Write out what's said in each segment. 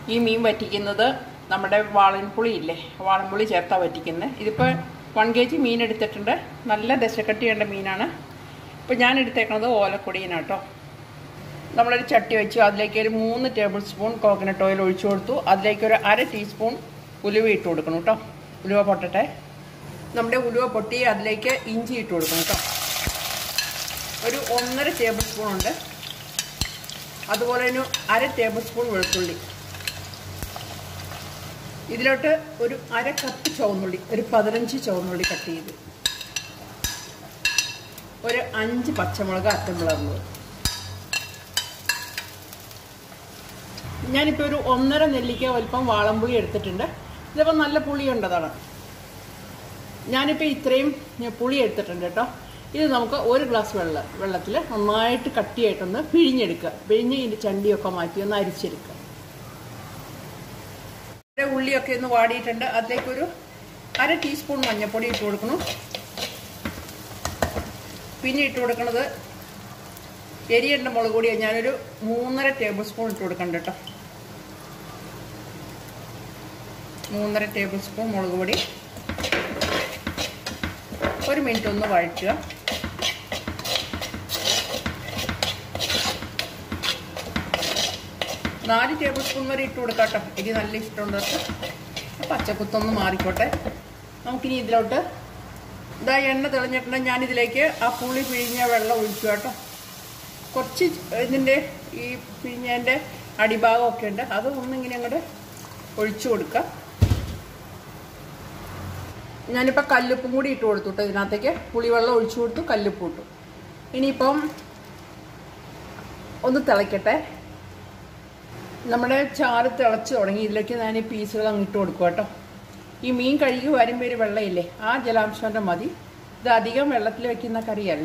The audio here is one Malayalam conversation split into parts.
ഈ മീൻ വറ്റിക്കുന്നത് നമ്മുടെ വാളൻപുളി ഇല്ലേ വാളൻപുളി ചേർത്താ വറ്റിക്കുന്നത് ഇതിപ്പോൾ വൺ കെ ജി മീൻ എടുത്തിട്ടുണ്ട് നല്ല ദശക്കട്ടിയുള്ള മീനാണ് ഇപ്പോൾ ഞാൻ എടുത്തേക്കുന്നത് ഓലക്കൊടിയനാട്ടോ നമ്മളൊരു ചട്ടി വെച്ചു അതിലേക്ക് ഒരു മൂന്ന് ടേബിൾ സ്പൂൺ കോക്കനട്ട് ഓയിൽ ഒഴിച്ചു കൊടുത്തു അതിലേക്ക് ഒരു അര ടീസ്പൂൺ ഉലുവ ഇട്ട് കൊടുക്കണം കേട്ടോ ഉലുവ പൊട്ടട്ടെ നമ്മുടെ ഉലുവ പൊട്ടി അതിലേക്ക് ഇഞ്ചി ഇട്ട് കൊടുക്കണം കേട്ടോ ഒരു ഒന്നര ടേബിൾ സ്പൂൺ ഉണ്ട് അതുപോലെ ഒരു അര ടേബിൾ സ്പൂൺ വെളുത്തുള്ളി ഇതിലോട്ട് ഒരു അര കപ്പ് ചുവന്നുള്ളി ഒരു പതിനഞ്ച് ചുവന്നുള്ളി കട്ട് ചെയ്ത് ഒരു അഞ്ച് പച്ചമുളക് അറ്റം വിളർന്നത് ഞാനിപ്പോൾ ഒരു ഒന്നര നെല്ലിക്ക വലിപ്പം വാളംപുളി എടുത്തിട്ടുണ്ട് ഇതിപ്പോൾ നല്ല പുളിയുണ്ടതാണ് ഞാനിപ്പോൾ ഇത്രയും പുളി എടുത്തിട്ടുണ്ട് കേട്ടോ ഇത് നമുക്ക് ഒരു ഗ്ലാസ് വെള്ളം വെള്ളത്തിൽ നന്നായിട്ട് കട്ടിയായിട്ടൊന്ന് പിഴിഞ്ഞെടുക്കുക പിഴിഞ്ഞ് ഇതിൻ്റെ ചണ്ടിയൊക്കെ മാറ്റി ഒന്ന് അരിച്ചെടുക്കുക ഇവിടെ ഉള്ളിയൊക്കെ ഒന്ന് വാടിയിട്ടുണ്ട് അതിലേക്കൊരു അര ടീസ്പൂൺ മഞ്ഞൾപ്പൊടി ഇട്ട് കൊടുക്കണം പിന്നെ ഇട്ട് കൊടുക്കുന്നത് എരിയണ്ട മുളക് പൊടിയാണ് ഞാനൊരു മൂന്നര ടേബിൾ സ്പൂൺ ഇട്ട് കൊടുക്കണ്ട കേട്ടോ മൂന്നര ടേബിൾ സ്പൂൺ മുളക് പൊടി ഒരു മിനിറ്റ് ഒന്ന് വഴറ്റുക നാല് ടേബിൾ സ്പൂൺ വരെ ഇട്ട് കൊടുക്കാം കേട്ടോ എരി നല്ല ഇഷ്ടമുള്ളത് പച്ചക്കുത്തൊന്ന് മാറിക്കോട്ടെ നമുക്കിനി ഇതിലോട്ട് ഇതാ എണ്ണ തെളിഞ്ഞിട്ടുണ്ടെങ്കിൽ ഞാനിതിലേക്ക് ആ പുളി പിഴിഞ്ഞ വെള്ളം ഒഴിക്കുക കേട്ടോ കുറച്ച് ഇതിൻ്റെ ഈ പിഴിഞ്ഞതിൻ്റെ അടിഭാഗമൊക്കെ ഉണ്ട് അത് ഒന്നിങ്ങനെ അങ്ങോട്ട് ഒഴിച്ചു കൊടുക്കുക ഞാനിപ്പോൾ കല്ലുപ്പും കൂടി ഇട്ട് കൊടുത്തു കേട്ടോ ഇതിനകത്തേക്ക് പുളിവെള്ളം ഒഴിച്ചു കൊടുത്തു കല്ലുപ്പ് ഇട്ടു ഇനിയിപ്പം ഒന്ന് തിളയ്ക്കട്ടെ നമ്മുടെ ചാറ് തിളച്ച് തുടങ്ങി ഇതിലേക്ക് ഞാൻ ഈ പീസുകൾ അങ്ങ് ഇട്ട് കൊടുക്കുക കേട്ടോ ഈ മീൻ കഴുകി വരുമ്പോൾ ഒരു വെള്ളമില്ലേ ആ ജലാംശം മതി ഇത് അധികം വെള്ളത്തിൽ വെക്കുന്ന കറിയല്ല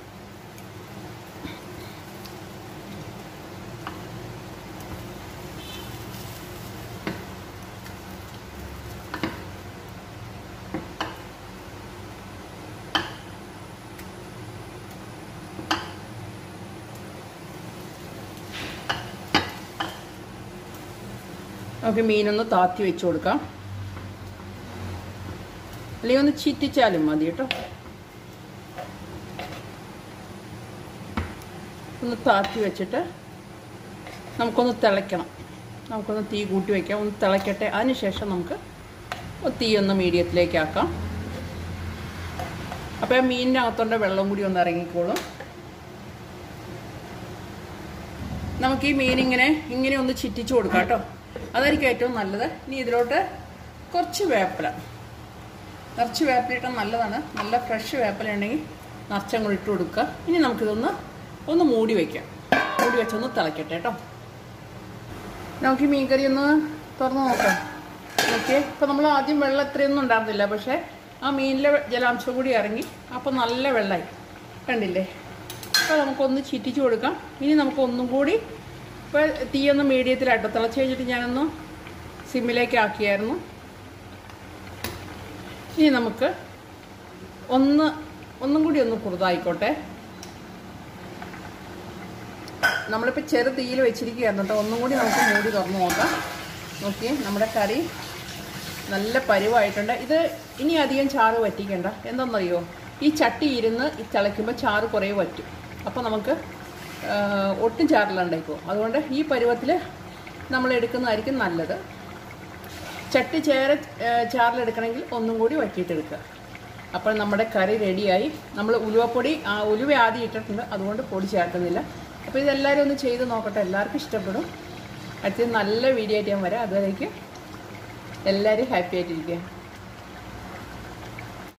നമുക്ക് മീനൊന്ന് താത്തി വെച്ച് കൊടുക്കാം അല്ലെങ്കിൽ ഒന്ന് ചിറ്റിച്ചാലും മതി കേട്ടോ ഒന്ന് താത്തി വെച്ചിട്ട് നമുക്കൊന്ന് തിളയ്ക്കണം നമുക്കൊന്ന് തീ കൂട്ടി വയ്ക്കാം ഒന്ന് തിളയ്ക്കട്ടെ അതിനുശേഷം നമുക്ക് തീ ഒന്ന് മീഡിയത്തിലേക്ക് ആക്കാം അപ്പോൾ ആ മീനിൻ്റെ അകത്തുള്ള വെള്ളം കൂടി ഒന്ന് ഇറങ്ങിക്കോളും നമുക്ക് ഈ മീൻ ഇങ്ങനെ ഇങ്ങനെ ഒന്ന് ചിറ്റിച്ചു കൊടുക്കാം കേട്ടോ അതായിരിക്കും ഏറ്റവും നല്ലത് ഇനി ഇതിലോട്ട് കുറച്ച് വേപ്പില നിറച്ച് വേപ്പിലിട്ടാൽ നല്ലതാണ് നല്ല ഫ്രഷ് വേപ്പില ഉണ്ടെങ്കിൽ നിറച്ചങ്ങോട്ട് ഇട്ട് കൊടുക്കുക ഇനി നമുക്കിതൊന്ന് ഒന്ന് മൂടി വയ്ക്കാം മൂടി വെച്ചൊന്ന് തിളയ്ക്കട്ടെ കേട്ടോ നമുക്ക് ഈ മീൻകറി ഒന്ന് തുറന്ന് നോക്കാം ഓക്കെ ഇപ്പോൾ നമ്മൾ ആദ്യം വെള്ളം ഇത്രയൊന്നും ഉണ്ടായിരുന്നില്ല പക്ഷേ ആ മീനിലെ ജലാംശം കൂടി ഇറങ്ങി അപ്പോൾ നല്ല വെള്ളമായി കണ്ടില്ലേ അപ്പോൾ നമുക്കൊന്ന് ചിറ്റിച്ചു കൊടുക്കാം ഇനി നമുക്ക് ഒന്നും കൂടി ഇപ്പോൾ തീയൊന്ന് മീഡിയത്തിലാട്ടോ തിളച്ച് കഴിഞ്ഞിട്ട് ഞാനൊന്ന് സിമ്മിലേക്ക് ആക്കിയായിരുന്നു ഇനി നമുക്ക് ഒന്ന് ഒന്നും കൂടി ഒന്ന് കുറുതായിക്കോട്ടെ നമ്മളിപ്പോൾ ചെറു തീയിൽ വെച്ചിരിക്കുകയായിരുന്നു കേട്ടോ ഒന്നും കൂടി നമുക്ക് മൂടി തുറന്ന് നോക്കാം നോക്കിയേ നമ്മുടെ കറി നല്ല പരുവായിട്ടുണ്ട് ഇത് ഇനി അധികം ചാറ് വറ്റിക്കണ്ട എന്താണെന്നറിയോ ഈ ചട്ടി ഇരുന്ന് തിളയ്ക്കുമ്പോൾ ചാറ് കുറേ വറ്റും അപ്പോൾ നമുക്ക് ഒട്ടും ചാറിലുണ്ടായിപ്പോവും അതുകൊണ്ട് ഈ പരുവത്തിൽ നമ്മൾ എടുക്കുന്നതായിരിക്കും നല്ലത് ചട്ടി ചേര ചാറിലെടുക്കണമെങ്കിൽ ഒന്നും കൂടി വറ്റിയിട്ടെടുക്കുക അപ്പോൾ നമ്മുടെ കറി റെഡിയായി നമ്മൾ ഉലുവപ്പൊടി ആ ഉലുവ ആദ്യം ഇട്ടിട്ടുണ്ട് അതുകൊണ്ട് പൊടി ചേർക്കുന്നില്ല അപ്പോൾ ഇതെല്ലാവരും ഒന്ന് ചെയ്ത് നോക്കട്ടെ എല്ലാവർക്കും ഇഷ്ടപ്പെടും അടുത്ത നല്ല വീഡിയോ ആയിട്ട് ഞാൻ വരാം അതുവരേക്കും എല്ലാവരും ഹാപ്പി ആയിട്ടിരിക്കുക